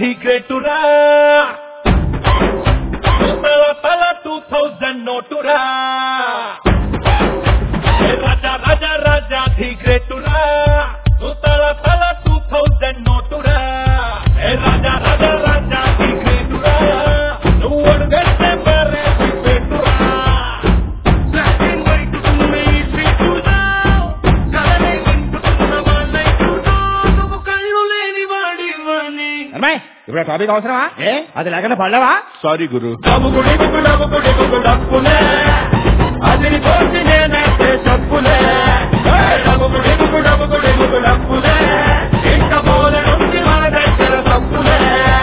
ధీ గ్రేటురా తల తల two thousand నోటురా ఏ రాజా రాజా రాజా ధీ గ్రేటురా తల తల టూ థౌజండ్ నోటురా ఏ రాజా రాజా రాజా ధీ గ్రేటురా నువ్వు అడుగంటే మరే పెట్టురా బ్లాక్ అండ్ వైట్ ఉన్న ఈ స్వీటురా కలనే వింటున్న వాళ్ళైతున్నా నువ్వు కళ్ళు లేని వాడివని అమ్మాయి ఇప్పుడు ఆ టాపిక్ అవసరమా ఏ అది లేకుండా పడలేవా సారీ గురు డబ్బుకుడి డబ్బుకుడి డబ్బులే అదిని పోసి నేనైతే చెప్పులే డబ్బుకుడి డబ్బుకుడి డబ్బులే ఇంకా పోల నుంచి మన దగ్గర తప్పులే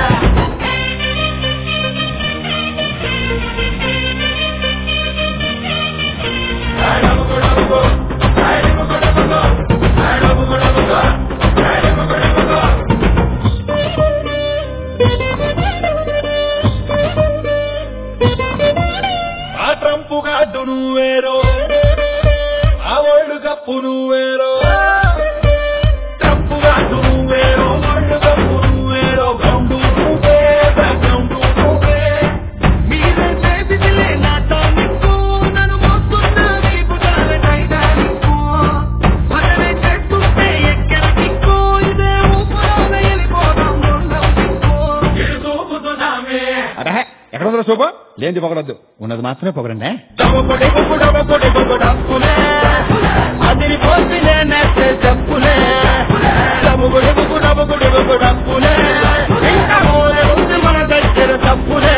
ఆ ట్రంపు గాడు నువ్వేరో ఆ వరల్డ్ కప్పు నువ్వేరో ట్రంపు గాడు నువ్వేరో వరల్డ్ కప్పు నువ్వేరో గ్రౌండ్ నువ్వే బ్యాక్గ్రౌండ్ నువ్వే మీరే చేతిలే నా టానిక్కు నన్ను మోస్తున్న నీకు తానే టైటానిక్కు మనమే చేస్తుంటే ఎక్కడ దిక్కు ఇదే ఊపులోనే వెళ్ళిపోదాం రెండవ దిక్కు ఇటు చూపుతున్నామే అరే ఎక్కడ ఉందో సూపు లేనిది పొగడొద్దు ఉన్నది మాత్రమే పొగడండి డబ్బుకొడి బుక్కు డబ్బుకొడి బుక్కు డబ్బులే అదిని పోసి నేనేస్తే చెప్పులే డబ్బుకొడి బుక్కు డబ్బుకొడి బుక్కు డబ్బులే ఇంకా మూల ఉంది మన దగ్గర తప్పులే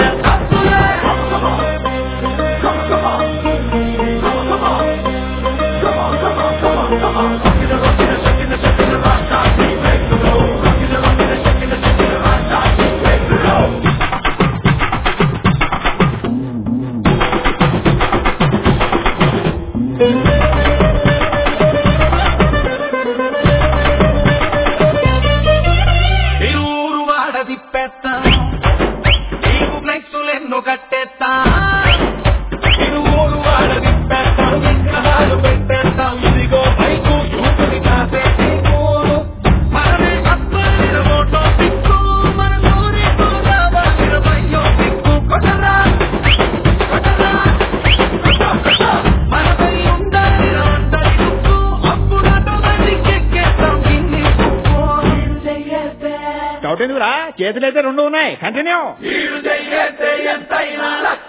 తిరూరు వాడ తిప్పేస్తా నీకు ఫ్లెక్సులెన్నో కట్టేస్తా తిరువురు వాడ తిప్పేస్తా విగ్రహాలు పెట్టేస్తాం ఇదిగో బైకు చూపుని కాసే నీకు మనమే అప్పలిన మోటో సిక్కు మన సూర్యుడు రావాలిన బయ్యో సిక్కు కొట్టరా కొట్టరా మనపై ఉండాలి రాంటరి దుక్కు అప్పుడు ఆటోమేటిక్ ఎక్కేస్తాం గిన్ని దుక్కు డౌట్ ఎందుకురా చేతులు అయితే రెండు ఉన్నాయి కంటిన్యూ వీడు చెయ్యేస్తే ఎంతైనా లక్ష